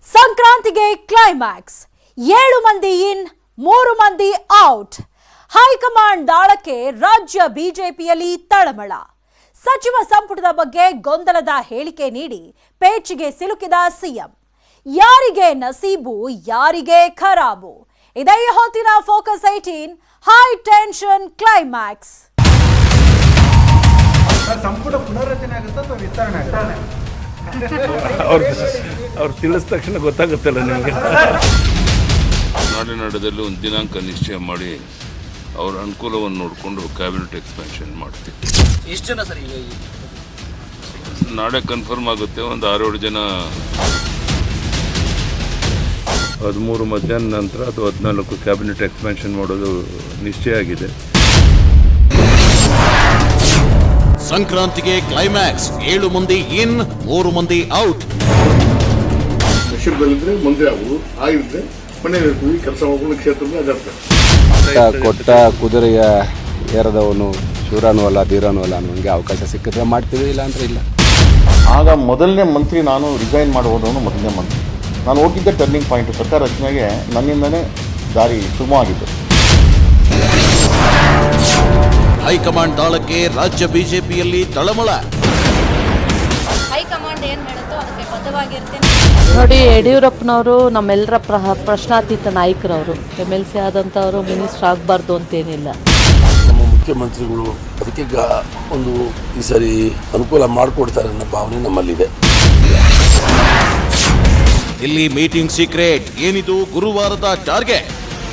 ಸಂಕ್ರಾಂತಿಗೆ climax ಏಳು ಮಂದಿ ಇನ್ ಮೂರು ಮಂದಿ ಔಟ್ ಹೈಕಮಾಂಡ್ ದಾಳಕ್ಕೆ ರಾಜ್ಯ ಬಿಜೆಪಿಯಲ್ಲಿ ತಳಮಳ ಸಚಿವ ಸಂಪುಟದ ಬಗ್ಗೆ ಗೊಂದಲದ ಹೇಳಿಕೆ ನೀಡಿ ಪೇಚಿಗೆ ಸಿಲುಕಿದ ಸಿಎಂ ಯಾರಿಗೆ ನಸೀಬು ಯಾರಿಗೆ ಖರಾಬು ಇದೇ ಹೊತ್ತಿನ focus eighteen high tension climax sir, ಸಂಪುಟ ಪುನರ್ರಚನೆ ಆಗುತ್ತಾ ಅಥವಾ ವಿಸ್ತರಣೆ ಆಗುತ್ತಾ ಅವ್ರು ಅವ್ರು ತಿಳಿದ ತಕ್ಷಣ ಗೊತ್ತಾಗುತ್ತಲ್ಲ ನಿಮಗೆ ನಾಡಿನಾಡದಲ್ಲಿ ಒಂದು ದಿನಾಂಕ ನಿಶ್ಚಯ ಮಾಡಿ ಅವರ ಅನುಕೂಲವನ್ನು ನೋಡಿಕೊಂಡು ಕ್ಯಾಬಿನೆಟ್ ಎಕ್ಸ್ಪೆನ್ಷನ್ ಮಾಡ್ತೀವಿ ಎಷ್ಟು ಜನ ಸರ್ ಈಗ ಈ- ನಾಳೆ ಕನ್ಫರ್ಮ್ ಆಗುತ್ತೆ ಒಂದು ಆರೇಳು ಜನ ಹದಿಮೂರು ಮಧ್ಯಾಹ್ನ ನಂತರ ಅಥವಾ ಹದಿನಾಲ್ಕು ಕ್ಯಾಬಿನೆಟ್ ಎಕ್ಸ್ಪೆನ್ಷನ್ ಮಾಡೋದು ನಿಶ್ಚಯ ಆಗಿದೆ ಸಂಕ್ರಾಂತಿಗೆ ಕ್ಲೈಮ್ಯಾಕ್ಸ್ ಏಳು ಮಂದಿ ಇನ್ ಮೂರು ಮಂದಿ ಔಟ್ ಕ್ಷೇತ್ರದಲ್ಲಿದ್ರೆ ಮಂತ್ರಿ ಆಗುದು ಆಗಿದ್ರೆ ಮನೆಯಲ್ಲಿ ಇರ್ತೀವಿ ಕೆಲಸ ಮಾಡ್ಕೊಂಡು ಕ್ಷೇತ್ರದಲ್ಲಿ ಅದಾಡ್ತಾರೆ ಕೊಟ್ಟ ಕುದುರೆಯ ಏರದವನು ಶೂರನೂ ಅಲ್ಲ ಧೀರನೂ ಅಲ್ಲ ಅನ್ನೋಂಗೆ ಅವಕಾಶ ಸಿಕ್ಕಿದ್ರೆ ಮಾಡ್ತೀವಿ ಇಲ್ಲ ಅಂದ್ರೆ ಇಲ್ಲ ಆಗ ಮೊದಲನೇ ಮಂತ್ರಿ ನಾನು ರಿಸೈನ್ ಮಾಡಿ ಹೋದವನು ಮೊದಲನೇ ಮಂತ್ರಿ ನಾನು ಹೋಗಿದ್ದೆ ಟರ್ನಿಂಗ್ ಪಾಯಿಂಟ್ ಸರ್ಕಾರ ರಚನೆಗೆ ನನ್ನಿಂದನೇ ದಾರಿ ಸುಗಮವಾಗಿತ್ತು ಹೈಕಮಾಂಡ್ ದಾಳಕ್ಕೆ ರಾಜ್ಯ ಬಿಜೆಪಿಯಲ್ಲಿ ತಳಮಳ ಹೈಕಮಾಂಡ್ ಏನ್ ಹೇಳುತ್ತೋ ಅದಕ್ಕೆ ಬದ್ಧವಾಗಿರ್ತೇನೆ ನೋಡಿ ಯಡಿಯೂರಪ್ಪನವರು ನಮ್ಮೆಲ್ಲರ ಪ್ರಹ ಪ್ರಶ್ನಾತೀತ ನಾಯಕರವರು ಎಮ್ ಎಲ್ ಸಿ ಆದಂಥವರು ಮಿನಿಸ್ಟರ್ ಆಗಬಾರ್ದು ಅಂತೇನಿಲ್ಲ ನಮ್ಮ ಮುಖ್ಯಮಂತ್ರಿಗಳು ಅದಕ್ಕೆ ಗ- ಒಂದು ಈ ಸರಿ ಅನುಕೂಲ ಮಾಡಿಕೊಡ್ತಾರೆ ಅನ್ನೋ ಭಾವನೆ ನಮ್ಮಲ್ಲಿದೆ ಇಲ್ಲಿ ಮೀಟಿಂಗ್ ಸೀಕ್ರೆಟ್ ಏನಿದು ಗುರುವಾರದ ಟಾರ್ಗೆಟ್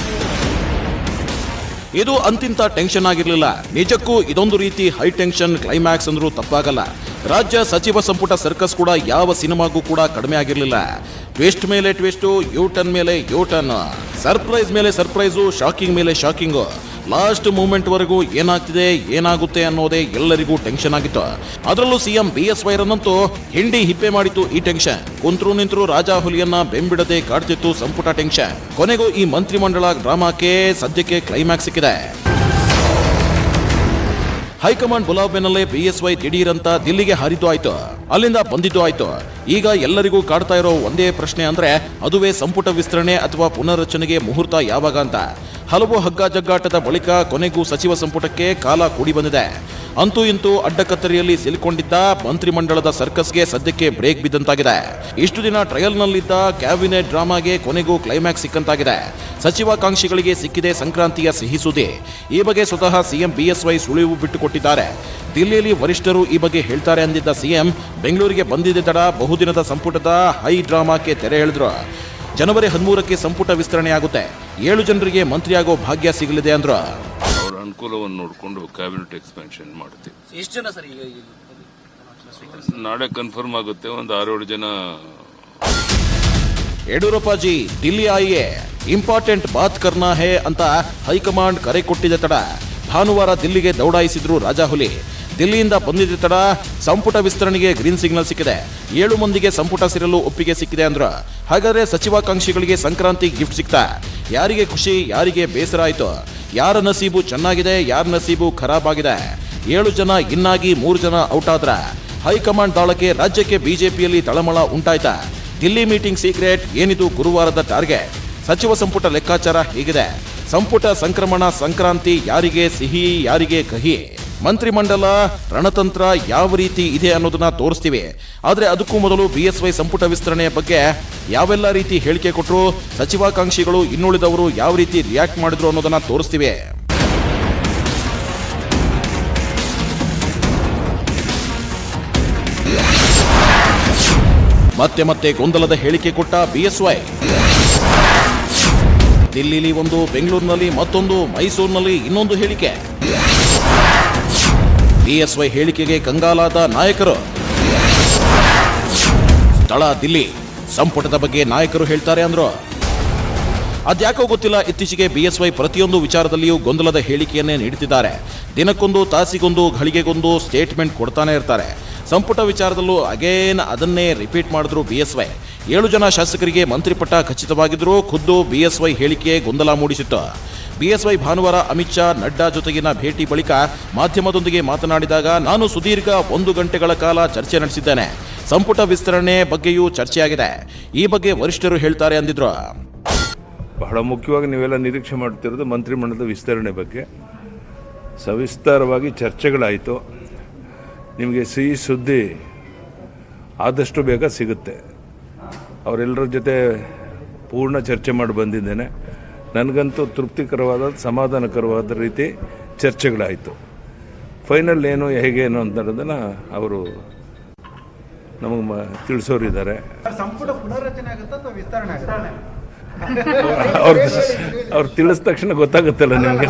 ಇದು ಅಂತಿಂತ ಟೆನ್ಷನ್ ಆಗಿರಲಿಲ್ಲ ನಿಜಕ್ಕೂ ಇದೊಂದು ರೀತಿ ಹೈ ಟೆನ್ಷನ್ ಕ್ಲೈಮ್ಯಾಕ್ಸ್ ಅಂದ್ರೂ ತಪ್ಪಾಗಲ್ಲ ರಾಜ್ಯ ಸಚಿವ ಸಂಪುಟ ಸರ್ಕಸ್ ಕೂಡ ಯಾವ ಸಿನಿಮಾಗೂ ಕೂಡ ಕಡಿಮೆ ಆಗಿರಲಿಲ್ಲ ಟ್ವಿಸ್ಟ್ ಮೇಲೆ ಟ್ವಿಸ್ಟು ಯೂ ಟರ್ನ್ ಮೇಲೆ ಯೂ ಟರ್ನ್ ಸರ್ಪ್ರೈಸ್ ಮೇಲೆ ಸರ್ಪ್ರೈಸು ಶಾಕಿಂಗ್ ಮೇಲೆ ಶಾಕಿಂಗು ಲಾಸ್ಟ್ ಮೂಮೆಂಟ್ ವರೆಗೂ ಏನಾಗ್ತಿದೆ ಏನಾಗುತ್ತೆ ಅನ್ನೋದೇ ಎಲ್ಲರಿಗೂ ಟೆನ್ಷನ್ ಆಗಿತ್ತು ಅದರಲ್ಲೂ ಸಿಎಂ ಬಿ ಎಸ್ ವೈರನ್ನಂತೂ ಹಿಂಡಿ ಹಿಪ್ಪೆ ಮಾಡಿತ್ತು ಈ ಟೆನ್ಷನ್ ಕುಂತ್ರು ನಿಂತ್ರು ರಾಜಾ ಹುಲಿಯನ್ನ ಬೆಂಬಿಡದೆ ಕಾಡ್ತಿತ್ತು ಸಂಪುಟ ಟೆನ್ಷನ್ ಕೊನೆಗೂ ಈ ಮಂತ್ರಿಮಂಡಲ ಡ್ರಾಮಾಕ್ಕೆ ಸದ್ಯಕ್ಕೆ ಕ್ಲೈಮ್ಯಾಕ್ಸ್ ಸಿಕ್ಕಿದೆ ಹೈಕಮಾಂಡ್ ಬುಲಾವ್ ಬೆನ್ನಲ್ಲೇ ಬಿಎಸ್ವೈ ದಿಢೀರಂತ ದಿಲ್ಲಿಗೆ ಹಾರಿದ್ದು ಆಯ್ತು ಅಲ್ಲಿಂದ ಬಂದಿದ್ದು ಆಯ್ತು ಈಗ ಎಲ್ಲರಿಗೂ ಕಾಡ್ತಾ ಇರೋ ಒಂದೇ ಪ್ರಶ್ನೆ ಅಂದ್ರೆ ಅದುವೇ ಸಂಪುಟ ವಿಸ್ತರಣೆ ಅಥವಾ ಪುನರ್ರಚನೆಗೆ ಮುಹೂರ್ತ ಯಾವಾಗ ಅಂತ ಹಲವು ಹಗ್ಗ ಜಗ್ಗಾಟದ ಬಳಿಕ ಕೊನೆಗೂ ಸಚಿವ ಸಂಪುಟಕ್ಕೆ ಕಾಲ ಕೂಡಿ ಬಂದಿದೆ ಅಂತೂ ಇಂತೂ ಅಡ್ಡಕತ್ತರಿಯಲ್ಲಿ ಸಿಲುಕೊಂಡಿದ್ದ ಮಂತ್ರಿಮಂಡಲದ ಸರ್ಕಸ್ಗೆ ಸದ್ಯಕ್ಕೆ ಬ್ರೇಕ್ ಬಿದ್ದಂತಾಗಿದೆ ಇಷ್ಟು ದಿನ ಟ್ರಯಲ್ನಲ್ಲಿದ್ದ ಕ್ಯಾಬಿನೆಟ್ ಡ್ರಾಮಾಗೆ ಕೊನೆಗೂ ಕ್ಲೈಮ್ಯಾಕ್ಸ್ ಸಿಕ್ಕಂತಾಗಿದೆ ಸಚಿವಾಕಾಂಕ್ಷಿಗಳಿಗೆ ಸಿಕ್ಕಿದೆ ಸಂಕ್ರಾಂತಿಯ ಸಿಹಿ ಸುದ್ದಿ ಈ ಬಗ್ಗೆ ಸ್ವತಃ ಸಿಎಂ ಬಿಎಸ್ವೈ ಸುಳಿವು ಬಿಟ್ಟುಕೊಟ್ಟಿದ್ದಾರೆ ದಿಲ್ಲಿಯಲ್ಲಿ ವರಿಷ್ಠರು ಈ ಬಗ್ಗೆ ಹೇಳ್ತಾರೆ ಅಂದಿದ್ದ ಸಿಎಂ ಬೆಂಗಳೂರಿಗೆ ಬಂದಿದ್ದ ತಡ ಬಹುದಿನದ ಸಂಪುಟದ ಹೈ ಡ್ರಾಮಾಕ್ಕೆ ತೆರೆ ಎಳೆದ್ರು ಜನವರಿ ಹದಿಮೂರಕ್ಕೆ ಸಂಪುಟ ವಿಸ್ತರಣೆ ಆಗುತ್ತೆ ಏಳು ಜನರಿಗೆ ಮಂತ್ರಿಯಾಗೋ ಭಾಗ್ಯ ಸಿಗಲಿದೆ ಅಂದ್ರು ಅವರ ಅನುಕೂಲವನ್ನು ನೋಡಿಕೊಂಡು ಕ್ಯಾಬಿನೆಟ್ ಎಕ್ಸ್ಪೆನ್ಷನ್ ಮಾಡ್ತೀವಿ ಎಷ್ಟು ಜನ ಸರ್ ಈಗ ಈ- ನಾಳೆ ಕನ್ಫರ್ಮ್ ಆಗುತ್ತೆ ಒಂದು ಆರೇಳು ಜನ ಯಡಿಯೂರಪ್ಪ ಜಿ ದಿಲ್ಲಿ ಆಯಿಯೇ ಇಂಪಾರ್ಟೆಂಟ್ ಬಾತ್ ಕರ್ನಾ ಹೇ ಅಂತ ಹೈಕಮಾಂಡ್ ಕರೆ ಕೊಟ್ಟಿದೆ ತಡ ಭಾನುವಾರ ದಿಲ್ಲಿಗೆ ದೌಡಾಯಿಸಿದ್ರು ರಾಜಾಹುಲಿ ದಿಲ್ಲಿಯಿಂದ ಬಂದಿದ್ದ ತಡ ಸಂಪುಟ ವಿಸ್ತರಣೆಗೆ ಗ್ರೀನ್ ಸಿಗ್ನಲ್ ಸಿಕ್ಕಿದೆ ಏಳು ಮಂದಿಗೆ ಸಂಪುಟ ಸೇರಲು ಒಪ್ಪಿಗೆ ಸಿಕ್ಕಿದೆ ಅಂದ್ರು ಹಾಗಾದ್ರೆ ಸಚಿವಾಕಾಂಕ್ಷಿಗಳಿಗೆ ಸಂಕ್ರಾಂತಿ ಗಿಫ್ಟ್ ಸಿಕ್ತಾ ಯಾರಿಗೆ ಖುಷಿ ಯಾರಿಗೆ ಬೇಸರ ಆಯ್ತು ಯಾರ ನಸೀಬು ಚೆನ್ನಾಗಿದೆ ಯಾರ ನಸೀಬು ಖರಾಬ್ ಆಗಿದೆ ಏಳು ಜನ ಇನ್ನಾಗಿ ಮೂರು ಜನ ಔಟ್ ಆದ್ರ ಹೈಕಮಾಂಡ್ ದಾಳಕ್ಕೆ ರಾಜ್ಯಕ್ಕೆ ಬಿಜೆಪಿಯಲ್ಲಿ ತಳಮಳ ಉಂಟಾಯ್ತಾ ದಿಲ್ಲಿ ಮೀಟಿಂಗ್ ಸೀಕ್ರೆಟ್ ಏನಿದು ಗುರುವಾರದ ಟಾರ್ಗೆಟ್ ಸಚಿವ ಸಂಪುಟ ಲೆಕ್ಕಾಚಾರ ಹೇಗಿದೆ ಸಂಪುಟ ಸಂಕ್ರಮಣ ಸಂಕ್ರಾಂತಿ ಯಾರಿಗೆ ಸಿಹಿ ಯಾರಿಗೆ ಕಹಿ ಮಂತ್ರಿಮಂಡಲ ರಣತಂತ್ರ ಯಾವ ರೀತಿ ಇದೆ ಅನ್ನೋದನ್ನ ತೋರಿಸ್ತೀವಿ ಆದ್ರೆ ಅದಕ್ಕೂ ಮೊದಲು ಬಿಎಸ್ವೈ ಸಂಪುಟ ವಿಸ್ತರಣೆಯ ಬಗ್ಗೆ ಯಾವೆಲ್ಲ ರೀತಿ ಹೇಳಿಕೆ ಕೊಟ್ಟರು ಸಚಿವಾಕಾಂಕ್ಷಿಗಳು ಇನ್ನುಳಿದವರು ಯಾವ ರೀತಿ ರಿಯಾಕ್ಟ್ ಮಾಡಿದ್ರು ಅನ್ನೋದನ್ನ ತೋರಿಸ್ತೀವಿ ಮತ್ತೆ ಮತ್ತೆ ಗೊಂದಲದ ಹೇಳಿಕೆ ಕೊಟ್ಟ ಬಿಎಸ್ವೈ ದಿಲ್ಲಿಲಿ ಒಂದು ಬೆಂಗಳೂರಿನಲ್ಲಿ ಮತ್ತೊಂದು ಮೈಸೂರಿನಲ್ಲಿ ಇನ್ನೊಂದು ಹೇಳಿಕೆ ಬಿಎಸ್ವೈ ಹೇಳಿಕೆಗೆ ಕಂಗಾಲಾದ ನಾಯಕರು ಸ್ಥಳ ದಿಲ್ಲಿ ಸಂಪುಟದ ಬಗ್ಗೆ ನಾಯಕರು ಹೇಳ್ತಾರೆ ಅಂದ್ರು ಅದ್ಯಾಕೋ ಗೊತ್ತಿಲ್ಲ ಇತ್ತೀಚೆಗೆ ಬಿಎಸ್ವೈ ಪ್ರತಿಯೊಂದು ವಿಚಾರದಲ್ಲಿಯೂ ಗೊಂದಲದ ಹೇಳಿಕೆಯನ್ನೇ ನೀಡುತ್ತಿದ್ದಾರೆ ದಿನಕ್ಕೊಂದು ತಾಸಿಗೊಂದು ಘಳಿಗೆಗೊಂದು ಸ್ಟೇಟ್ಮೆಂಟ್ ಕೊಡ್ತಾನೆ ಇರ್ತಾರೆ ಸಂಪುಟ ವಿಚಾರದಲ್ಲೂ ಅಗೇನ್ ಅದನ್ನೇ ರಿಪೀಟ್ ಮಾಡಿದ್ರು ಬಿಎಸ್ವೈ ಏಳು ಜನ ಶಾಸಕರಿಗೆ ಮಂತ್ರಿ ಪಟ್ಟ ಖಚಿತವಾಗಿದ್ದರೂ ಖುದ್ದು ಬಿಎಸ್ವೈ ಹೇಳಿಕೆ ಗೊಂದಲ ಮೂಡಿಸಿತ್ತು ಬಿಎಸ್ವೈ ಭಾನುವಾರ ಅಮಿತ್ ಶಾ ನಡ್ಡಾ ಜೊತೆಗಿನ ಭೇಟಿ ಬಳಿಕ ಮಾಧ್ಯಮದೊಂದಿಗೆ ಮಾತನಾಡಿದಾಗ ನಾನು ಸುದೀರ್ಘ ಒಂದು ಗಂಟೆಗಳ ಕಾಲ ಚರ್ಚೆ ನಡೆಸಿದ್ದೇನೆ ಸಂಪುಟ ವಿಸ್ತರಣೆ ಬಗ್ಗೆಯೂ ಚರ್ಚೆಯಾಗಿದೆ ಈ ಬಗ್ಗೆ ವರಿಷ್ಠರು ಹೇಳ್ತಾರೆ ಅಂದಿದ್ರು ಬಹಳ ಮುಖ್ಯವಾಗಿ ನೀವೆಲ್ಲ ನಿರೀಕ್ಷೆ ಮಾಡ್ತಿರೋದು ಮಂತ್ರಿಮಂಡಲದ ವಿಸ್ತರಣೆ ಬಗ್ಗೆ ಸವಿಸ್ತಾರವಾಗಿ ಚರ್ಚೆಗಳಾಯಿತು ನಿಮಗೆ ಸಿಹಿ ಸುದ್ದಿ ಆದಷ್ಟು ಬೇಗ ಸಿಗುತ್ತೆ ಅವರೆಲ್ಲರ ಜೊತೆ ಪೂರ್ಣ ಚರ್ಚೆ ಮಾಡಿ ಬಂದಿದ್ದೇನೆ ನನಗಂತೂ ತೃಪ್ತಿಕರವಾದ ಸಮಾಧಾನಕರವಾದ ರೀತಿ ಚರ್ಚೆಗಳಾಯಿತು ಫೈನಲ್ ಏನು ಹೇಗೆ ಏನು ಅನ್ನೋದನ್ನು ಅವರು ನಮಗೆ ಮ ತಿಳಿಸೋರಿದ್ದಾರೆ ಸಂಪುಟ ಪುನರ್ರಚನೆ ಆಗುತ್ತಾ ಅಥವಾ ವಿಸ್ತರಣೆ ಆಗುತ್ತಾ ಅವ್ರು ಅವ್ರು ತಿಳಿದ ತಕ್ಷಣ ಗೊತ್ತಾಗುತ್ತಲ್ಲ ನಿಮಗೆ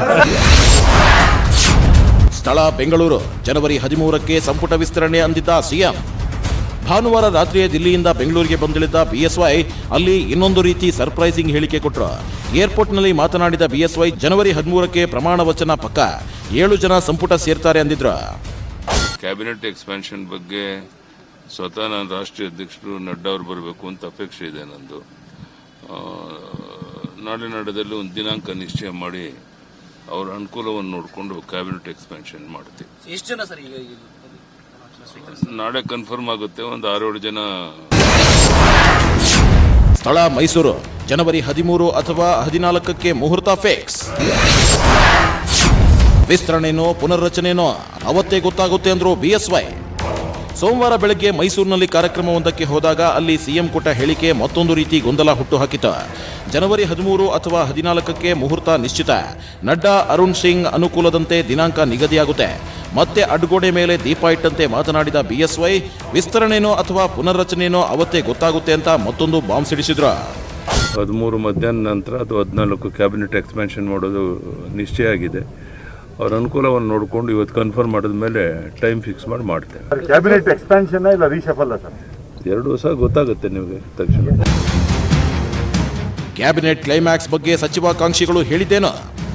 ಸ್ಥಳ ಬೆಂಗಳೂರು ಜನವರಿ ಹದಿಮೂರಕ್ಕೆ ಸಂಪುಟ ವಿಸ್ತರಣೆ ಅಂದಿದ್ದ ಸಿಎಂ ಭಾನುವಾರ ರಾತ್ರಿಯೇ ದಿಲ್ಲಿಯಿಂದ ಬೆಂಗಳೂರಿಗೆ ಬಂದಿಳಿದ ಬಿಎಸ್ವೈ ಅಲ್ಲಿ ಇನ್ನೊಂದು ರೀತಿ ಸರ್ಪ್ರೈಸಿಂಗ್ ಹೇಳಿಕೆ ಕೊಟ್ಟರು ಏರ್ಪೋರ್ಟ್ನಲ್ಲಿ ಮಾತನಾಡಿದ ಬಿಎಸ್ವೈ ಜನವರಿ ಹದಿಮೂರಕ್ಕೆ ಪ್ರಮಾಣ ವಚನ ಪಕ್ಕ ಏಳು ಜನ ಸಂಪುಟ ಸೇರ್ತಾರೆ ಅಂದಿದ್ರು ಕ್ಯಾಬಿನೆಟ್ ಎಕ್ಸ್ಪ್ಯಾನ್ಷನ್ ಬಗ್ಗೆ ಸ್ವತಃ ನಾನು ರಾಷ್ಟ್ರೀಯ ಅಧ್ಯಕ್ಷರು ನಡ್ಡಾ ಅವರು ಬರಬೇಕು ಅಂತ ಅಪೇಕ್ಷೆ ಇದೆ ನಂದು ಆ, ನಾಳೆ ನಾಡದಲ್ಲಿ ಒಂದು ದಿನಾಂಕ ನಿಶ್ಚಯ ಮಾಡಿ ಅವರ ಅನುಕೂಲವನ್ನು ನೋಡಿಕೊಂಡು ಕ್ಯಾಬಿನೆಟ್ ಎಕ್ಸ್ಪ್ಯಾನ್ಷನ್ ಮಾಡ್ತೀವಿ ಎಷ್ಟು ಜನ ಸರ್ ಈಗ ಈ- ನಾಳೆ ಕನ್ಫರ್ಮ್ ಆಗುತ್ತೆ ಒಂದು ಆರೇಳು ಜನ ಸ್ಥಳ ಮೈಸೂರು ಜನವರಿ ಹದಿಮೂರು ಅಥವಾ ಹದಿನಾಲ್ಕಕ್ಕೆ ಮುಹೂರ್ತ ಫಿಕ್ಸ್ ವಿಸ್ತರಣೆನೋ ಪುನರ್ರಚನೆನೋ ಅವತ್ತೇ ಗೊತ್ತಾಗುತ್ತೆ ಅಂದ್ರು ಬಿಎಸ್ವೈ ಸೋಮವಾರ ಬೆಳಗ್ಗೆ ಮೈಸೂರಿನಲ್ಲಿ ಕಾರ್ಯಕ್ರಮವೊಂದಕ್ಕೆ ಹೋದಾಗ ಅಲ್ಲಿ ಸಿಎಂ ಕೊಟ್ಟ ಹೇಳಿಕೆ ಮತ್ತೊಂದು ರೀತಿ ಗೊಂದಲ ಹುಟ್ಟುಹಾಕಿತು ಜನವರಿ ಹದಿಮೂರು ಅಥವಾ ಹದಿನಾಲ್ಕಕ್ಕೆ ಮುಹೂರ್ತ ನಿಶ್ಚಿತ ನಡ್ಡಾ ಅರುಣ್ ಸಿಂಗ್ ಅನುಕೂಲದಂತೆ ದಿನಾಂಕ ನಿಗದಿಯಾಗುತ್ತೆ ಮತ್ತೆ ಅಡ್ಗೋಡೆ ಮೇಲೆ ದೀಪ ಇಟ್ಟಂತೆ ಮಾತನಾಡಿದ ಬಿಎಸ್ವೈ ವಿಸ್ತರಣೆನೋ ಅಥವಾ ಪುನರ್ರಚನೆನೋ ಅವತ್ತೇ ಗೊತ್ತಾಗುತ್ತೆ ಅಂತ ಮತ್ತೊಂದು ಬಾಂಬ್ ಸಿಡಿಸಿದ್ರು ಹದಿಮೂರು ಮಧ್ಯಾಹ್ನ ನಂತರ ಅಥವಾ ಹದಿನಾಲ್ಕು ಕ್ಯಾಬಿನೆಟ್ ಎಕ್ಸ್ಪ್ಯಾನ್ಷನ್ ಮಾಡೋದು ನಿಶ್ಚಯ ಆಗಿದೆ ಅವ್ರ ಅನುಕೂಲವನ್ನು ನೋಡಿಕೊಂಡು ಇವತ್ತು ಕನ್ಫರ್ಮ್ ಮಾಡಿದ ಮೇಲೆ ಟೈಮ್ ಫಿಕ್ಸ್ ಮಾಡಿ ಮಾಡ್ತೇವೆ ಕ್ಯಾಬಿನೆಟ್ ಎಕ್ಸ್ಪ್ಯಾನ್ಷನ್ ಇಲ್ಲ ರೀಶಫಲ್ ಸರ್ ಎರಡು ದಿವಸ ಗೊತ್ತಾಗುತ್ತೆ ನಿಮಗೆ ತಕ್ಷಣ ಕ್ಯಾಬಿನೆಟ್ ಕ್ಲೈಮ್ಯಾಕ್ಸ್ ಬಗ್ಗೆ ಸಚಿವಾಕಾಂಕ್ಷಿಗಳು ಹೇಳಿದ್ದೇನು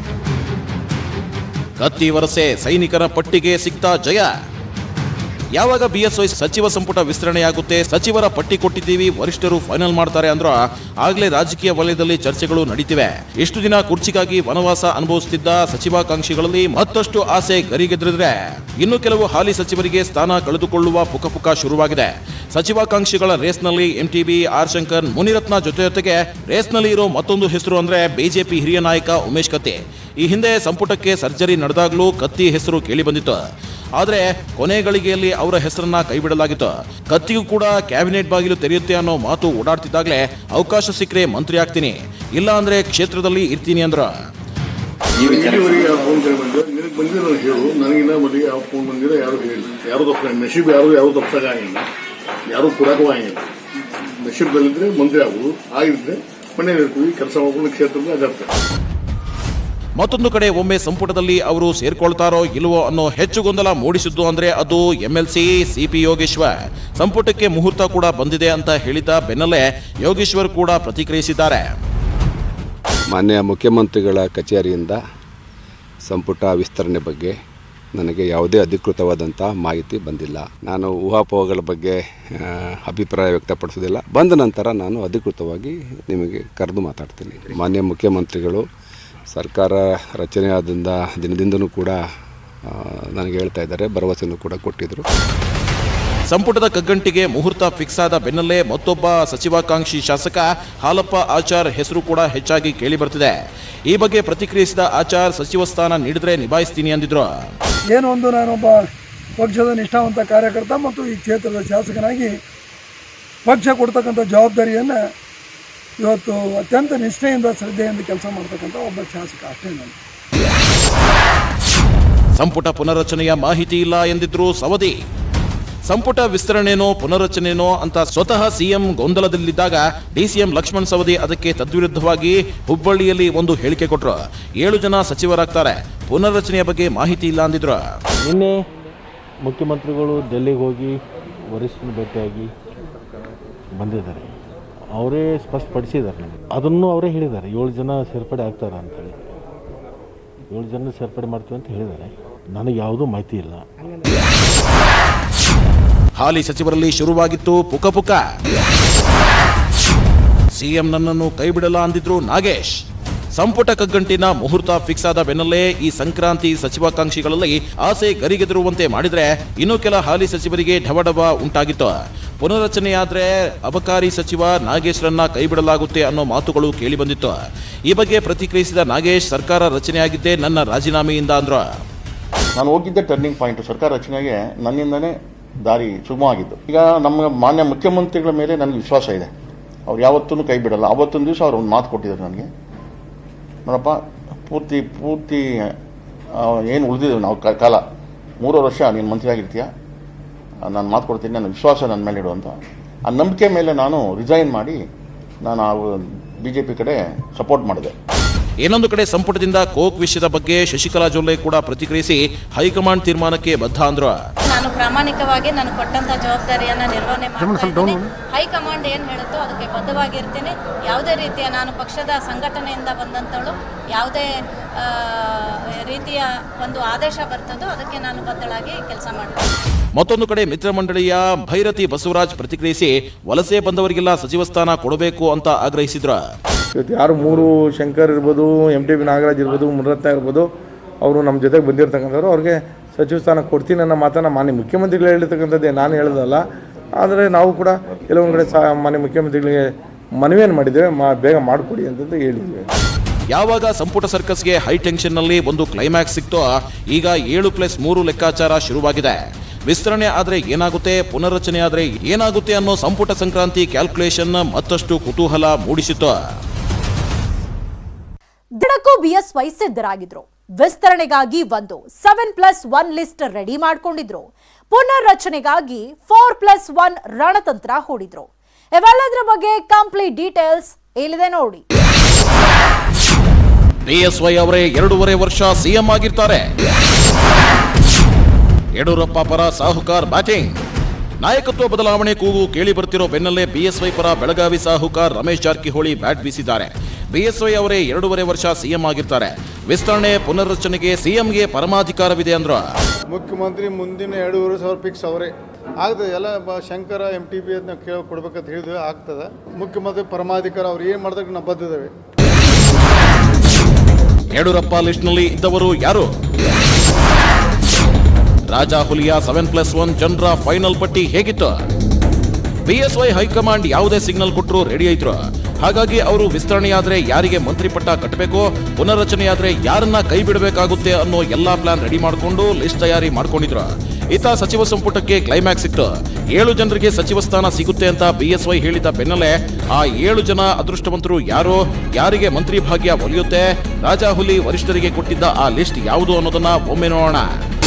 ಕತ್ತಿ ವರಸೆ ಸೈನಿಕರ ಪಟ್ಟಿಗೆ ಸಿಗ್ತಾ ಜಯ ಯಾವಾಗ ಬಿಎಸ್ವೈ ಸಚಿವ ಸಂಪುಟ ವಿಸ್ತರಣೆಯಾಗುತ್ತೆ ಸಚಿವರ ಪಟ್ಟಿ ಕೊಟ್ಟಿದ್ದೀವಿ ವರಿಷ್ಠರು ಫೈನಲ್ ಮಾಡ್ತಾರೆ ಅಂದ್ರ ಆಗ್ಲೇ ರಾಜಕೀಯ ವಲಯದಲ್ಲಿ ಚರ್ಚೆಗಳು ನಡೀತಿವೆ ಇಷ್ಟು ದಿನ ಕುರ್ಚಿಗಾಗಿ ವನವಾಸ ಅನುಭವಿಸುತ್ತಿದ್ದ ಸಚಿವಾಕಾಂಕ್ಷಿಗಳಲ್ಲಿ ಮತ್ತಷ್ಟು ಆಸೆ ಗರಿಗೆದರಿದ್ರೆ ಇನ್ನು ಕೆಲವು ಹಾಲಿ ಸಚಿವರಿಗೆ ಸ್ಥಾನ ಕಳೆದುಕೊಳ್ಳುವ ಪುಕಪುಕ ಶುರುವಾಗಿದೆ ಸಚಿವಾಕಾಂಕ್ಷಿಗಳ ರೇಸ್ನಲ್ಲಿ ಎಂಟಿಬಿ ಆರ್ ಶಂಕರ್ ಮುನಿರತ್ನ ಜೊತೆ ಜೊತೆಗೆ ರೇಸ್ನಲ್ಲಿ ಇರೋ ಮತ್ತೊಂದು ಹೆಸರು ಅಂದ್ರೆ ಬಿಜೆಪಿ ಹಿರಿಯ ನಾಯಕ ಉಮೇಶ್ ಕತ್ತಿ ಈ ಹಿಂದೆ ಸಂಪುಟಕ್ಕೆ ಸರ್ಜರಿ ನಡೆದಾಗಲೂ ಕತ್ತಿ ಹೆಸರು ಕೇಳಿ ಬಂದಿತ್ತು ಆದರೆ ಕೊನೆ ಗಳಿಗೆಯಲ್ಲಿ ಅವರ ಹೆಸರನ್ನ ಕೈಬಿಡಲಾಗಿತ್ತು ಕತ್ತಿಗೂ ಕೂಡ ಕ್ಯಾಬಿನೆಟ್ ಬಾಗಿಲು ತೆರೆಯುತ್ತೆ ಅನ್ನೋ ಮಾತು ಓಡಾಡ್ತಿದ್ದಾಗಲೇ ಅವಕಾಶ ಸಿಕ್ಕರೆ ಮಂತ್ರಿ ಆಗ್ತೀನಿ ಇಲ್ಲ ಅಂದ್ರೆ ಕ್ಷೇತ್ರದಲ್ಲಿ ಇರ್ತೀನಿ ಅಂದ್ರ ಇಲ್ಲಿವರೆಗೆ ಯಾವ ಫೋನ್ ಕರೆ ಬಂದಿದೆ ನಿನಗೆ ಬಂದಿರೋ ಹೇಳು ನನಗಿನ್ನ ಮೊದಲಿಗೆ ಯಾವ ಫೋನ್ ಬಂದಿರೋ ಯಾರು ಹೇಳಿ ಯಾರು ತಪ್ಪ ನಶೀಬ್ ಯಾರು ಯಾರು ತಪ್ಪಿಸೋಕ್ಕಾಗಿಲ್ಲ ಯಾರು ಕೊಡಕ್ಕೂ ಆಗಿಲ್ಲ ನಶೀಬ್ದಲ್ಲಿದ್ರೆ ಮಂತ್ರಿ ಆಗುದು ಆಗಿದ್ರೆ ಮನೇಲಿ ಇರ್ತೀವಿ ಕೆಲಸ ಮಾಡ್ಕೊಂಡು ಕ್ಷೇತ್ರದ ಅಗತ್ಯ ಮತ್ತೊಂದು ಕಡೆ ಒಮ್ಮೆ ಸಂಪುಟದಲ್ಲಿ ಅವರು ಸೇರ್ಕೊಳ್ತಾರೋ ಇಲ್ವೋ ಅನ್ನೋ ಹೆಚ್ಚು ಗೊಂದಲ ಮೂಡಿಸಿದ್ದು ಅಂದ್ರೆ ಅದು ಎಂಎಲ್ಸಿ ಸಿಪಿ ಯೋಗೇಶ್ವರ್ ಸಂಪುಟಕ್ಕೆ ಮುಹೂರ್ತ ಕೂಡ ಬಂದಿದೆ ಅಂತ ಹೇಳಿದ ಬೆನ್ನಲ್ಲೇ ಯೋಗೇಶ್ವರ್ ಕೂಡ ಪ್ರತಿಕ್ರಿಯಿಸಿದ್ದಾರೆ ಮಾನ್ಯ ಮುಖ್ಯಮಂತ್ರಿಗಳ ಕಚೇರಿಯಿಂದ ಸಂಪುಟ ವಿಸ್ತರಣೆ ಬಗ್ಗೆ ನನಗೆ ಯಾವುದೇ ಅಧಿಕೃತವಾದಂಥ ಮಾಹಿತಿ ಬಂದಿಲ್ಲ ನಾನು ಊಹಾಪೋಹಗಳ ಬಗ್ಗೆ ಆ, ಅಭಿಪ್ರಾಯ ವ್ಯಕ್ತಪಡಿಸೋದಿಲ್ಲ ಬಂದ ನಂತರ ನಾನು ಅಧಿಕೃತವಾಗಿ ನಿಮಗೆ ಕರೆದು ಮಾತಾಡ್ತೀನಿ ಮಾನ್ಯ ಮುಖ್ಯಮಂತ್ರಿಗಳು ಸರ್ಕಾರ ರಚನೆಯಾದಿಂದ ದಿನದಿಂದನೂ ಕೂಡ ಆ, ನನಗೆ ಹೇಳ್ತಾ ಇದ್ದಾರೆ ಭರವಸೆಯನ್ನು ಕೂಡ ಕೊಟ್ಟಿದ್ದರು ಸಂಪುಟದ ಕಗ್ಗಂಟಿಗೆ ಮುಹೂರ್ತ ಫಿಕ್ಸ್ ಆದ ಬೆನ್ನಲ್ಲೇ ಮತ್ತೊಬ್ಬ ಸಚಿವಾಕಾಂಕ್ಷಿ ಶಾಸಕ ಹಾಲಪ್ಪ ಆಚಾರ್ ಹೆಸರು ಕೂಡ ಹೆಚ್ಚಾಗಿ ಕೇಳಿ ಬರ್ತಿದೆ ಈ ಬಗ್ಗೆ ಪ್ರತಿಕ್ರಿಯಿಸಿದ ಆಚಾರ್ ಸಚಿವ ಸ್ಥಾನ ನೀಡಿದ್ರೆ ನಿಭಾಯಿಸ್ತೀನಿ ಅಂದಿದ್ರು ಏನೋ ಒಂದು ನಾನೊಬ್ಬ ಪಕ್ಷದ ನಿಷ್ಠಾವಂತ ಕಾರ್ಯಕರ್ತ ಮತ್ತು ಈ ಕ್ಷೇತ್ರದ ಶಾಸಕನಾಗಿ ಪಕ್ಷ ಕೊಡ್ತಕ್ಕಂಥ ಜವಾಬ್ದಾರಿಯನ್ನು ಇವತ್ತು ಅತ್ಯಂತ ನಿಷ್ಠೆಯಿಂದ ಶ್ರದ್ಧೆಯಿಂದ ಕೆಲಸ ಮಾಡ್ತಕ್ಕಂಥ ಒಬ್ಬ ಶಾಸಕ ಅಷ್ಟೇ ನಾನು ಸಂಪುಟ ಪುನರ್ರಚನೆಯ ಮಾಹಿತಿ ಇಲ್ಲ ಎಂದಿದ್ರು ಸವದಿ ಸಂಪುಟ ವಿಸ್ತರಣೆನೋ ಪುನರ್ರಚನೆನೋ ಅಂತ ಸ್ವತಃ ಸಿಎಂ ಗೊಂದಲದಲ್ಲಿದ್ದಾಗ ಡಿಸಿಎಂ ಲಕ್ಷ್ಮಣ್ ಸವದಿ ಅದಕ್ಕೆ ತದ್ವಿರುದ್ಧವಾಗಿ ಹುಬ್ಬಳ್ಳಿಯಲ್ಲಿ ಒಂದು ಹೇಳಿಕೆ ಕೊಟ್ಟರು ಏಳು ಜನ ಸಚಿವರಾಗ್ತಾರೆ ಪುನರ್ರಚನೆಯ ಬಗ್ಗೆ ಮಾಹಿತಿ ಇಲ್ಲ ಅಂದಿದ್ರು ನಿನ್ನೆ ಮುಖ್ಯಮಂತ್ರಿಗಳು ಡೆಲ್ಲಿಗೆ ಹೋಗಿ ವರಿಷ್ಠನ ಭೇಟಿಯಾಗಿ ಬಂದಿದ್ದಾರೆ ಅವರೇ ಸ್ಪಷ್ಟಪಡಿಸಿದ್ದಾರೆ ನಮಗೆ ಅದನ್ನು ಅವರೇ ಹೇಳಿದ್ದಾರೆ ಏಳು ಜನ ಸೇರ್ಪಡೆ ಆಗ್ತಾರೆ ಅಂತೇಳಿ ಏಳು ಜನ ಸೇರ್ಪಡೆ ಮಾಡ್ತೀವಿ ಅಂತ ಹೇಳಿದ್ದಾರೆ ನನಗೆ ಯಾವುದೂ ಮಾಹಿತಿ ಇಲ್ಲ ಹಾಲಿ ಸಚಿವರಲ್ಲಿ ಶುರುವಾಗಿತ್ತು ಪುಕ ಪುಕ ಸಿಎಂ ನನ್ನನ್ನು ಕೈಬಿಡಲ್ಲ ಅಂದಿದ್ರು ನಾಗೇಶ್ ಸಂಪುಟ ಕಗ್ಗಂಟಿನ ಮುಹೂರ್ತ ಫಿಕ್ಸ್ ಆದ ಬೆನ್ನಲ್ಲೇ ಈ ಸಂಕ್ರಾಂತಿ ಸಚಿವಾಕಾಂಕ್ಷಿಗಳಲ್ಲಿ ಆಸೆ ಗರಿಗೆದರುವಂತೆ ಮಾಡಿದ್ರೆ ಇನ್ನು ಕೆಲ ಹಾಲಿ ಸಚಿವರಿಗೆ ಢವಢವ ಉಂಟಾಗಿತ್ತು ಪುನರಚನೆಯಾದ್ರೆ ಅಬಕಾರಿ ಸಚಿವ ನಾಗೇಶ್ರನ್ನ ಕೈಬಿಡಲಾಗುತ್ತೆ ಅನ್ನೋ ಮಾತುಗಳು ಕೇಳಿಬಂದಿತ್ತು ಈ ಬಗ್ಗೆ ಪ್ರತಿಕ್ರಿಯಿಸಿದ ನಾಗೇಶ್ ಸರ್ಕಾರ ರಚನೆಯಾಗಿದ್ದೇ ನನ್ನ ರಾಜೀನಾಮೆಯಿಂದ ಅಂದ್ರು ನಾನು ಹೋಗಿದ್ದೆ ಟರ್ನಿಂಗ್ ಪಾಯಿಂಟ್ ಸರ್ಕಾರ ರಚನೆಗೆ ನನ್ನಿಂದನೇ ದಾರಿ ಸುಗಮವಾಗಿದ್ದು ಈಗ ನಮ್ಮ ಮಾನ್ಯ ಮುಖ್ಯಮಂತ್ರಿಗಳ ಮೇಲೆ ನನಗೆ ವಿಶ್ವಾಸ ಇದೆ ಅವ್ರು ಯಾವತ್ತೂ ಕೈ ಬಿಡಲ್ಲ ಅವತ್ತೊಂದು ದಿವಸ ಅವ್ರು ಒಂದು ಮಾತು ಕೊಟ್ಟಿದ್ದಾರೆ ನನಗೆ ನೋಡಪ್ಪ ಪೂರ್ತಿ ಪೂರ್ತಿ ಏನು ಉಳಿದಿದ್ದೇವೆ ನಾವು ಕ- ಕಾಲ ಮೂರು ವರ್ಷ ನೀನು ಮಂತ್ರಿ ಆಗಿರ್ತೀಯ ನಾನು ಮಾತು ಕೊಡ್ತೀನಿ ನನ್ನ ವಿಶ್ವಾಸ ನನ್ನ ಮೇಲೆ ಇಡು ಅಂತ ಆ ನಂಬಿಕೆ ಮೇಲೆ ನಾನು ರಿಸೈನ್ ಮಾಡಿ ನಾನು ಆ ಬಿ ಜೆ ಪಿ ಕಡೆ ಸಪೋರ್ಟ್ ಮಾಡಿದೆ ಇನ್ನೊಂದು ಕಡೆ ಸಂಪುಟದಿಂದ ಕೋಕ್ ವಿಷಯದ ಬಗ್ಗೆ ಶಶಿಕಲಾ ಜೊಲ್ಲೆ ಕೂಡ ಪ್ರತಿಕ್ರಿಯಿಸಿ ಹೈಕಮಾಂಡ್ ತೀರ್ಮಾನಕ್ಕೆ ಬದ್ಧ ಅಂದ್ರು ನಾನು ಪ್ರಾಮಾಣಿಕವಾಗಿ ನಾನು ಕೊಟ್ಟಂತ ಜವಾಬ್ದಾರಿಯನ್ನ ನಿರ್ವಹಣೆ ಮಾಡ್ತಾ ಇದ್ದೀನಿ ಹೈಕಮಾಂಡ್ ಏನ್ ಹೇಳುತ್ತೋ ಅದಕ್ಕೆ ಬದ್ಧವಾಗಿರ್ತೀನಿ ಯಾವುದೇ ರೀತಿಯ ನಾನು ಪಕ್ಷದ ಸಂಘಟನೆಯಿಂದ ಬಂದಂತವಳು ಯಾವುದೇ ಆ, ರೀತಿಯ ಒಂದು ಆದೇಶ ಬರ್ತದೋ ಅದಕ್ಕೆ ನಾನು ಬದ್ಧಳಾಗಿ ಕೆಲಸ ಮಾಡ್ತೀನಿ ಮತ್ತೊಂದು ಕಡೆ ಮಿತ್ರ ಮಂಡಳಿಯ ಭೈರತಿ ಬಸವರಾಜ್ ಪ್ರತಿಕ್ರಿಯಿಸಿ ವಲಸೆ ಬಂದವರಿಗೆಲ್ಲ ಸಚಿವ ಸ್ಥಾನ ಕೊಡಬೇಕು ಅಂತ ಆಗ್ರಹಿಸಿದ್ರು ಇವತ್ತು ಯಾರು ಮೂರು ಶಂಕರ್ ಇರ್ಬೋದು ಎಮ್ ಟಿ ಬಿ ನಾಗರಾಜ್ ಇರ್ಬೋದು ಮುನರತ್ನ ಇರ್ಬೋದು ಅವರು ನಮ್ಮ ಜೊತೆಗೆ ಬಂದಿರತಕ್ಕಂಥವ್ರು ಅವ್ರಿಗೆ ಸಚಿವ ಸ್ಥಾನ ಕೊಡ್ತೀನಿ ಅನ್ನೋ ಮಾತನ್ನು ಮಾನ್ಯ ಮುಖ್ಯಮಂತ್ರಿಗಳು ಹೇಳಿರ್ತಕ್ಕಂಥದ್ದೇ ನಾನು ಹೇಳೋದಲ್ಲ ಆದರೆ ನಾವು ಕೂಡ ಕೆಲವೊಂದು ಕಡೆ ಸಹ ಮಾನ್ಯ ಮುಖ್ಯಮಂತ್ರಿಗಳಿಗೆ ಮನವಿಯನ್ನು ಮಾಡಿದ್ದೇವೆ ಮಾ ಬೇಗ ಮಾಡಿಕೊಡಿ ಅಂತಂದು ಹೇಳಿದ್ವಿ ಯಾವಾಗ ಸಂಪುಟ ಸರ್ಕಸ್ಗೆ ಹೈ ಟೆನ್ಷನ್ನಲ್ಲಿ ಒಂದು ಕ್ಲೈಮ್ಯಾಕ್ಸ್ ಸಿಕ್ತೋ ಈಗ ಏಳು ಪ್ಲಸ್ ಮೂರು ಲೆಕ್ಕಾಚಾರ ಶುರುವಾಗಿದೆ ವಿಸ್ತರಣೆ ಆದ್ರೆ ಏನಾಗುತ್ತೆ ಪುನರ್ರಚನೆ ಆದ್ರೆ ಏನಾಗುತ್ತೆ ಅನ್ನೋ ಸಂಪುಟ ಸಂಕ್ರಾಂತಿ ಕ್ಯಾಲ್ಕುಲೇಷನ್ ಮತ್ತಷ್ಟು ಕುತೂಹಲ ಮೂಡಿಸಿತು ದಿನಕ್ಕೂ ಬಿಎಸ್ವೈ ಸಿದ್ಧರಾಗಿದ್ರು ವಿಸ್ತರಣೆಗಾಗಿ ಒಂದು seven plus one list ready ಮಾಡ್ಕೊಂಡಿದ್ರು ಪುನರ್ರಚನೆಗಾಗಿ ಫೋರ್ ಪ್ಲಸ್ ಒನ್ ರಣತಂತ್ರ ಹೂಡಿದ್ರು ಇವೆಲ್ಲದರ ಬಗ್ಗೆ ಕಂಪ್ಲೀಟ್ ಡೀಟೇಲ್ಸ್ ಇಲ್ಲಿದೆ ನೋಡಿ ಬಿಎಸ್ವೈ ಅವರೇ ಎರಡೂವರೆ ವರ್ಷ ಸಿಎಂ ಆಗಿರ್ತಾರೆ ಯಡಿಯೂರಪ್ಪ ಪರ ಸಾಹುಕಾರ್ ಬ್ಯಾಟಿಂಗ್ ನಾಯಕತ್ವ ಬದಲಾವಣೆ ಕೂಗು ಕೇಳಿ ಬರ್ತಿರೋ ಬೆನ್ನಲ್ಲೇ ಬಿಎಸ್ವೈ ಪರ ಬೆಳಗಾವಿ ಸಾಹುಕಾರ್ ರಮೇಶ್ ಜಾರಕಿಹೊಳಿ ಬ್ಯಾಟ್ ಬೀಸಿದ್ದಾರೆ ಬಿಎಸ್ವೈ ಅವರೇ ಎರಡೂವರೆ ವರ್ಷ ಸಿಎಂ ಆಗಿರ್ತಾರೆ ವಿಸ್ತರಣೆ ಪುನರ್ರಚನೆಗೆ ಸಿಎಂಗೆ ಪರಮಾಧಿಕಾರವಿದೆ ಅಂದ್ರು ಮುಖ್ಯಮಂತ್ರಿ ಮುಂದಿನ ಎರಡೂವರೆ ಸಾವಿರ ಫಿಕ್ಸ್ ಅವರೇ ಆಗ್ತದೆ ಎಲ್ಲ ಬ ಶಂಕರ ಎಮ್ ಟಿ ಬಿ ಅದನ್ನ ಕೇಳಿ ಕೊಡ್ಬೇಕಂತ ಹೇಳಿದ್ವಿ ಆಗ್ತದೆ ಮುಖ್ಯಮಂತ್ರಿ ಪರಮಾಧಿಕಾರ ಅವ್ರು ಏನು ಮಾಡ್ದಕ್ಕೆ ನಾವು ಬದ್ದಿದ್ದೇವೆ ಯಡಿಯೂರಪ್ಪ ಲಿಸ್ಟ್ನಲ್ಲಿ ಇದ್ದವರು ಯಾರು ರಾಜಾ ಹುಲಿಯ ಸೆವೆನ್ ಪ್ಲಸ್ ಒನ್ ಜನರ ಫೈನಲ್ ಪಟ್ಟಿ ಹೇಗಿತ್ತು ಬಿಎಸ್ವೈ ಹೈಕಮಾಂಡ್ ಯಾವುದೇ ಸಿಗ್ನಲ್ ಕೊಟ್ಟರು ರೆಡಿ ಆಯ್ತು ಹಾಗಾಗಿ ಅವರು ವಿಸ್ತರಣೆಯಾದ್ರೆ ಯಾರಿಗೆ ಮಂತ್ರಿ ಪಟ್ಟ ಕಟ್ಟಬೇಕು ಪುನರ್ರಚನೆಯಾದ್ರೆ ಯಾರನ್ನ ಕೈ ಬಿಡಬೇಕಾಗುತ್ತೆ ಅನ್ನೋ ಎಲ್ಲಾ ಪ್ಲಾನ್ ರೆಡಿ ಮಾಡಿಕೊಂಡು ಲಿಸ್ಟ್ ತಯಾರಿ ಮಾಡ್ಕೊಂಡಿದ್ರು ಇತ್ತ ಸಚಿವ ಸಂಪುಟಕ್ಕೆ ಕ್ಲೈಮ್ಯಾಕ್ಸ್ ಇತ್ತು ಏಳು ಜನರಿಗೆ ಸಚಿವ ಸ್ಥಾನ ಸಿಗುತ್ತೆ ಅಂತ ಬಿಎಸ್ವೈ ಹೇಳಿದ ಬೆನ್ನಲ್ಲೇ ಆ ಏಳು ಜನ ಅದೃಷ್ಟವಂತರು ಯಾರು ಯಾರಿಗೆ ಮಂತ್ರಿ ಭಾಗ್ಯ ಒಲಿಯುತ್ತೆ ರಾಜಾ ಹುಲಿ ವರಿಷ್ಠರಿಗೆ ಕೊಟ್ಟಿದ್ದ ಆ ಲಿಸ್ಟ್ ಯಾವುದು ಅನ್ನೋದನ್ನ ಒಮ್ಮೆ ನೋಡೋಣ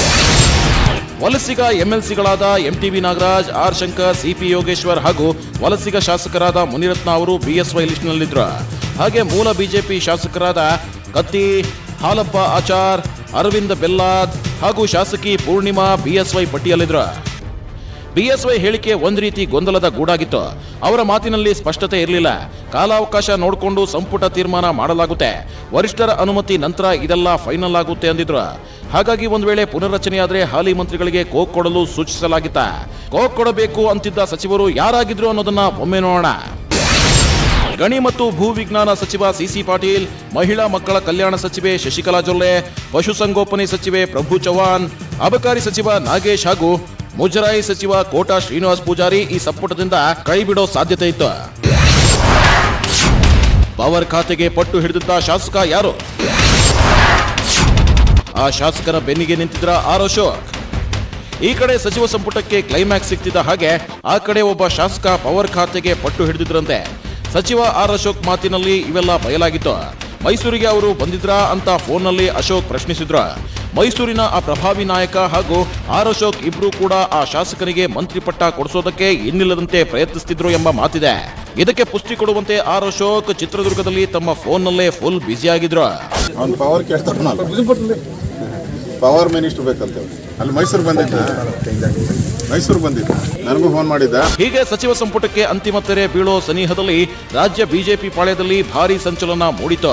ವಲಸಿಗ ಎಂಎಲ್ಸಿಗಳಾದ MTB Nagaraj R Shankar CP Yogeshwar ಹಾಗೂ ವಲಸಿಗ ಶಾಸಕರಾದ ಮುನಿರತ್ನ ಅವರು ಬಿಎಸ್ವೈ ಲಿಸ್ಟ್ನಲ್ಲಿದ್ರು ಹಾಗೆ ಮೂಲ ಬಿಜೆಪಿ ಶಾಸಕರಾದ ಕತ್ತಿ ಹಾಲಪ್ಪ ಆಚಾರ್ ಅರವಿಂದ್ ಬೆಲ್ಲಾದ್ ಹಾಗೂ ಶಾಸಕಿ ಪೂರ್ಣಿಮಾ ಬಿಎಸ್ವೈ ಪಟ್ಟಿಯಲ್ಲಿದ್ರು ಬಿಎಸ್ವೈ ಹೇಳಿಕೆ ಒಂದ್ ರೀತಿ ಗೊಂದಲದ ಗೂಡಾಗಿತ್ತು ಅವರ ಮಾತಿನಲ್ಲಿ ಸ್ಪಷ್ಟತೆ ಇರಲಿಲ್ಲ ಕಾಲಾವಕಾಶ ನೋಡಿಕೊಂಡು ಸಂಪುಟ ತೀರ್ಮಾನ ಮಾಡಲಾಗುತ್ತೆ ವರಿಷ್ಠರ ಅನುಮತಿ ನಂತರ ಇದೆಲ್ಲ ಫೈನಲ್ ಆಗುತ್ತೆ ಅಂದಿದ್ರು ಹಾಗಾಗಿ ಒಂದ್ ವೇಳೆ ಪುನರ್ರಚನೆಯಾದ್ರೆ ಹಾಲಿ ಮಂತ್ರಿಗಳಿಗೆ ಕೋಕ್ ಕೊಡಲು ಸೂಚಿಸಲಾಗಿತ್ತ ಕೋಕ್ ಕೊಡಬೇಕು ಅಂತಿದ್ದ ಸಚಿವರು ಯಾರಾಗಿದ್ರು ಅನ್ನೋದನ್ನ ಒಮ್ಮೆ ನೋಡೋಣ ಗಣಿ ಮತ್ತು ಭೂ ವಿಜ್ಞಾನ ಸಚಿವ ಸಿಸಿ ಪಾಟೀಲ್ ಮಹಿಳಾ ಮಕ್ಕಳ ಕಲ್ಯಾಣ ಸಚಿವೆ ಶಶಿಕಲಾ ಜೊಲ್ಲೆ ಪಶುಸಂಗೋಪನೆ ಸಚಿವೆ ಪ್ರಭು ಚವ್ಹಾಣ್ ಅಬಕಾರಿ ಸಚಿವ ನಾಗೇಶ್ ಹಾಗೂ ಮುಜರಾಯಿ ಸಚಿವ ಕೋಟಾ ಶ್ರೀನಿವಾಸ್ ಪೂಜಾರಿ ಈ ಸಂಪುಟದಿಂದ ಕೈಬಿಡೋ ಸಾಧ್ಯತೆ ಇತ್ತು ಪವರ್ ಖಾತೆಗೆ ಪಟ್ಟು ಹಿಡಿದಿದ್ದ ಶಾಸಕ ಯಾರು ಆ ಶಾಸಕರ ಬೆನ್ನಿಗೆ ನಿಂತಿದ್ರ ಆರ್ ಅಶೋಕ್ ಈ ಕಡೆ ಸಚಿವ ಸಂಪುಟಕ್ಕೆ ಕ್ಲೈಮ್ಯಾಕ್ಸ್ ಸಿಗ್ತಿದ್ದ ಹಾಗೆ ಆ ಕಡೆ ಒಬ್ಬ ಶಾಸಕ ಪವರ್ ಖಾತೆಗೆ ಪಟ್ಟು ಹಿಡಿದಿದ್ರಂತೆ ಸಚಿವ ಆರ್ ಅಶೋಕ್ ಮಾತಿನಲ್ಲಿ ಇವೆಲ್ಲ ಬಯಲಾಗಿತ್ತು ಮೈಸೂರಿಗೆ ಅವರು ಬಂದಿದ್ರಾ ಅಂತ ಫೋನ್ನಲ್ಲಿ ಅಶೋಕ್ ಪ್ರಶ್ನಿಸಿದ್ರು ಮೈಸೂರಿನ ಆ ಪ್ರಭಾವಿ ನಾಯಕ ಹಾಗೂ ಆರ್ ಅಶೋಕ್ ಇಬ್ರು ಕೂಡ ಆ ಶಾಸಕನಿಗೆ ಮಂತ್ರಿ ಪಟ್ಟ ಕೊಡಿಸೋದಕ್ಕೆ ಇನ್ನಿಲ್ಲದಂತೆ ಪ್ರಯತ್ನಿಸುತ್ತಿದ್ರು ಎಂಬ ಮಾತಿದೆ ಇದಕ್ಕೆ ಪುಷ್ಟಿ ಕೊಡುವಂತೆ ಆರ್ ಅಶೋಕ್ ಚಿತ್ರದುರ್ಗದಲ್ಲಿ ತಮ್ಮ ಫೋನ್ನಲ್ಲೇ ಫುಲ್ ಬ್ಯುಸಿಯಾಗಿದ್ರು ಅವ್ನು ಪವರ್ ಕೇಳ್ತಾನ ಪವರ್ ಮಿನಿಸ್ಟರ್ ಬೇಕಂತ ಅಲ್ಲಿ ಮೈಸೂರು ಬಂದಿದ್ದ ಮೈಸೂರು ಬಂದಿದ್ದ ನನಗೂ ಫೋನ್ ಮಾಡಿದ್ದ ಹೀಗೆ ಸಚಿವ ಸಂಪುಟಕ್ಕೆ ಅಂತಿಮ ತೆರೆ ಬೀಳೋ ಸನಿಹದಲ್ಲಿ ರಾಜ್ಯ ಬಿಜೆಪಿ ಪಾಳ್ಯದಲ್ಲಿ ಭಾರಿ ಸಂಚಲನ ಮೂಡಿತು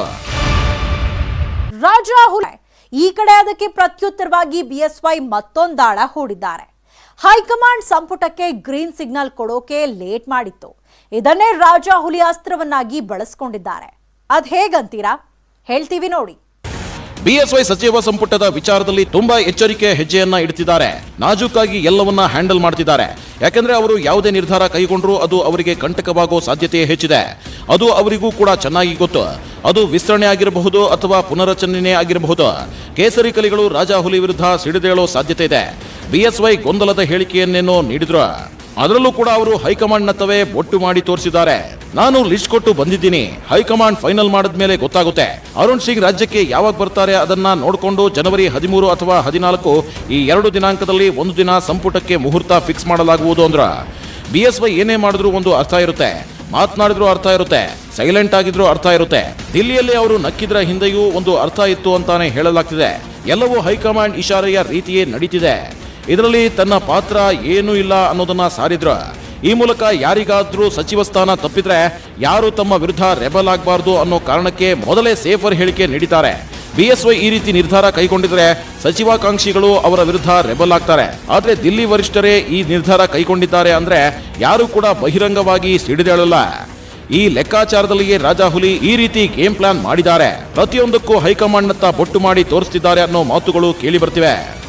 ರಾಜಾ ಹುಲಿ ಈ ಕಡೆ ಅದಕ್ಕೆ ಪ್ರತ್ಯುತ್ತರವಾಗಿ ಬಿಎಸ್ವೈ ಮತ್ತೊಂದಾಳ ಹೂಡಿದ್ದಾರೆ ಹೈಕಮಾಂಡ್ ಸಂಪುಟಕ್ಕೆ ಗ್ರೀನ್ ಸಿಗ್ನಲ್ ಕೊಡೋಕೆ ಲೇಟ್ ಮಾಡಿತ್ತು ಇದನ್ನೇ ರಾಜಾ ಹುಲಿ ಅಸ್ತ್ರವನ್ನಾಗಿ ಬಳಸ್ಕೊಂಡಿದ್ದಾರೆ ಅದ್ ಹೇಗಂತೀರಾ ಹೇಳ್ತೀವಿ ನೋಡಿ ಬಿಎಸ್ವೈ ಸಚಿವ ಸಂಪುಟದ ವಿಚಾರದಲ್ಲಿ ತುಂಬಾ ಎಚ್ಚರಿಕೆ ಹೆಜ್ಜೆಯನ್ನ ಇಡ್ತಿದ್ದಾರೆ ನಾಜೂಕಾಗಿ ಎಲ್ಲವನ್ನ ಹ್ಯಾಂಡಲ್ ಮಾಡ್ತಿದ್ದಾರೆ ಯಾಕಂದ್ರೆ ಅವರು ಯಾವುದೇ ನಿರ್ಧಾರ ಕೈಗೊಂಡ್ರೂ ಅದು ಅವರಿಗೆ ಕಂಟಕವಾಗೋ ಸಾಧ್ಯತೆ ಹೆಚ್ಚಿದೆ ಅದು ಅವರಿಗೂ ಕೂಡ ಚೆನ್ನಾಗಿ ಗೊತ್ತು ಅದು ವಿಸ್ತರಣೆ ಆಗಿರಬಹುದು ಅಥವಾ ಪುನರಚನೆ ಆಗಿರಬಹುದು ಕೇಸರಿ ಕಲಿಗಳು ರಾಜಾಹುಲಿ ವಿರುದ್ಧ ಸಿಡಿದೇಳೋ ಸಾಧ್ಯತೆ ಇದೆ ಬಿಎಸ್ವೈ ಗೊಂದಲದ ಹೇಳಿಕೆಯನ್ನೇನೋ ನೀಡಿದ್ರು ಅದರಲ್ಲೂ ಕೂಡ ಅವರು ಹೈಕಮಾಂಡ್ ನತ್ತವೇ ಬೊಟ್ಟು ಮಾಡಿ ತೋರಿಸಿದ್ದಾರೆ ನಾನು ಲಿಸ್ಟ್ ಕೊಟ್ಟು ಬಂದಿದ್ದೀನಿ ಹೈಕಮಾಂಡ್ ಫೈನಲ್ ಮಾಡಿದ್ಮೇಲೆ ಗೊತ್ತಾಗುತ್ತೆ ಅರುಣ್ ಸಿಂಗ್ ರಾಜ್ಯಕ್ಕೆ ಯಾವಾಗ ಬರ್ತಾರೆ ಅದನ್ನ ನೋಡಿಕೊಂಡು ಜನವರಿ ಹದಿಮೂರು ಅಥವಾ ಹದಿನಾಲ್ಕು ಈ ಎರಡು ದಿನಾಂಕದಲ್ಲಿ ಒಂದು ದಿನ ಸಂಪುಟಕ್ಕೆ ಮುಹೂರ್ತ ಫಿಕ್ಸ್ ಮಾಡಲಾಗುವುದು ಅಂದ್ರ ಬಿಎಸ್ವೈ ಏನೇ ಮಾಡಿದ್ರು ಒಂದು ಅರ್ಥ ಇರುತ್ತೆ ಮಾತನಾಡಿದ್ರು ಅರ್ಥ ಇರುತ್ತೆ ಸೈಲೆಂಟ್ ಆಗಿದ್ರು ಅರ್ಥ ಇರುತ್ತೆ ದಿಲ್ಲಿಯಲ್ಲಿ ಅವರು ನಕ್ಕಿದ್ರ ಹಿಂದೆಯೂ ಒಂದು ಅರ್ಥ ಇತ್ತು ಅಂತಾನೆ ಹೇಳಲಾಗ್ತಿದೆ ಎಲ್ಲವೂ ಹೈಕಮಾಂಡ್ ಇಶಾರೆಯ ರೀತಿಯೇ ನಡೀತಿದೆ ಇದರಲ್ಲಿ ತನ್ನ ಪಾತ್ರ ಏನೂ ಇಲ್ಲ ಅನ್ನೋದನ್ನ ಸಾರಿದ್ರು ಈ ಮೂಲಕ ಯಾರಿಗಾದ್ರೂ ಸಚಿವ ಸ್ಥಾನ ತಪ್ಪಿದ್ರೆ ಯಾರು ತಮ್ಮ ವಿರುದ್ಧ ರೆಬಲ್ ಆಗಬಾರ್ದು ಅನ್ನೋ ಕಾರಣಕ್ಕೆ ಮೊದಲೇ ಸೇಫರ್ ಹೇಳಿಕೆ ನೀಡಿದ್ದಾರೆ ಬಿಎಸ್ವೈ ಈ ರೀತಿ ನಿರ್ಧಾರ ಕೈಗೊಂಡಿದ್ರೆ ಸಚಿವಾಕಾಂಕ್ಷಿಗಳು ಅವರ ವಿರುದ್ಧ ರೆಬಲ್ ಆಗ್ತಾರೆ ಆದ್ರೆ ದಿಲ್ಲಿ ವರಿಷ್ಠರೇ ಈ ನಿರ್ಧಾರ ಕೈಗೊಂಡಿದ್ದಾರೆ ಅಂದ್ರೆ ಯಾರು ಕೂಡ ಬಹಿರಂಗವಾಗಿ ಸಿಡಿದೇಳಲ್ಲ ಈ ಲೆಕ್ಕಾಚಾರದಲ್ಲಿಯೇ ರಾಜಾಹುಲಿ ಈ ರೀತಿ ಗೇಮ್ ಪ್ಲಾನ್ ಮಾಡಿದ್ದಾರೆ ಪ್ರತಿಯೊಂದಕ್ಕೂ ಹೈಕಮಾಂಡ್ನತ್ತ ಬೊಟ್ಟು ಮಾಡಿ ತೋರಿಸ್ತಿದ್ದಾರೆ ಅನ್ನೋ ಮಾತುಗಳು ಕೇಳಿ ಬರ್ತಿವೆ